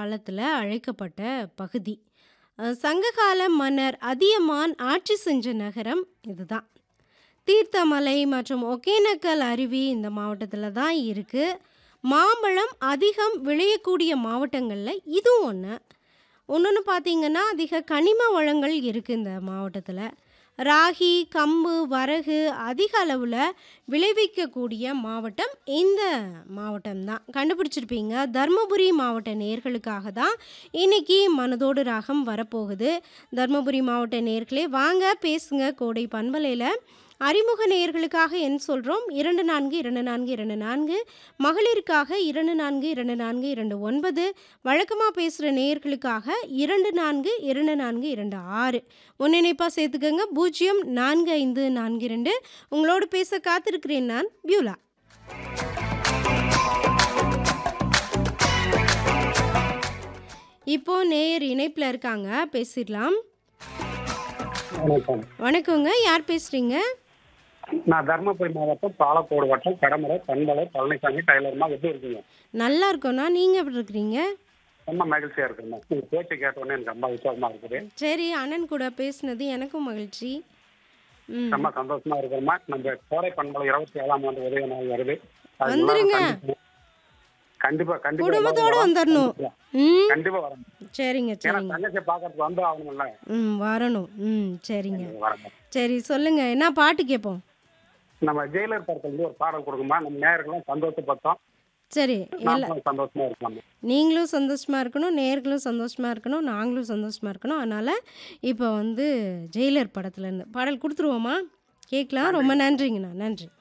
காலத்துல அழைக்கப்பட்ட பகுதி. அ சங்ககால மன்னர் அதியமான் ஆட்சி செஞ்ச நகரம் இதுதான். தீர்த்தமலை மற்றும் ஒகேனக்கல் அருவி இந்த மாவட்டத்துல தான் இருக்கு. மாம்பழம் அதிகம் விளையக்கூடிய மாவட்டங்கள்ல இதுவும் ஒண்ணு. இன்னொன்னு பார்த்தீங்கன்னா, அதிக கனிம வளங்கள் இருக்கு இந்த மாவட்டத்துல. ராகி, கம்பு, வரகு அதிக அளவுல விளைவிக்கக்கூடிய மாவட்டம் இந்த மாவட்டம் தான். கண்டுபிடிச்சிருப்பீங்க. தர்மபுரி மாவட்ட நேயர்களுக்காக தான் இன்னைக்கு மனதோடு ராகம் வரப்போகுது. தர்மபுரி மாவட்ட நேயர்களே வாங்க பேசுங்க கோடை பண்பலையில. அறிமுக நேயர்களுக்காக எண் சொல்றோம். 242424 மகளிருக்காக 242429 வழக்கமா பேசுற நேயர்களுக்காக 242426 முன்னிணைப்பா சேர்த்துக்கங்க 04542 உங்களோடு பேச காத்திருக்கிறேன் நான் பியூலா. இப்போ நேயர் இணைப்புல இருக்காங்க. பேசிடலாம். வணக்கம். வணக்கங்க. யார் பேசுறீங்க? நான் தர்மபுரி மாவட்டம் பாலக்கோடு வட்டம் கடமரை பண்பலை பழனிசாமி டைலர்மா எப்படி இருக்கீங்க நல்லா இருக்கோண்ணா. நீங்க எப்படி இருக்கிறீங்க? ரொம்ப மகிழ்ச்சியா இருக்குமா உங்க பேச்சு கேட்ட உடனே எனக்கு ரொம்ப விசுவாசமா இருக்குது சரி அண்ணன் கூட பேசுனது எனக்கும் மகிழ்ச்சி. ம். ரொம்ப சந்தோஷமா இருக்கிறோமா நம்ம கோடை பண்பலை இருபத்தி ஏழாம் ஆண்டு உதய நாள் வருது அது வந்துருங்க. எல்லாரும் கண்டிப்பா கண்டிப்பா குடும்பத்தோட எல்லாரும் வந்துடணும். வரணும். ம். கண்டிப்பா வரணும் சரிங்க ஏன்னா சரிங்க. தங்கச்சி பாக்கிறதுக்கு வந்து ஆகணும்ல ம் வரணும். ம் சரிங்க. வரணும் சரி சொல்லுங்க. என்ன பாட்டு கேட்போம்? நம்ம ஜெயிலர் படத்துல இருந்து ஒரு பாடல் கொடுக்குமா நம்ம நேயர்களும் சந்தோஷப்பட்டோம் சரி. எல்லா நாமளும் சந்தோஷமா இருக்கலாம் நீங்களும் சந்தோஷமா இருக்கணும், நேயர்களும் சந்தோஷமா இருக்கணும், நாங்களும் சந்தோஷமா இருக்கணும். அதனால இப்போ வந்து ஜெயிலர் படத்துலேருந்து பாடல் குடுத்துருவோமா? கேட்கலாம். ரொம்ப நன்றிங்கண்ணா. நன்றி.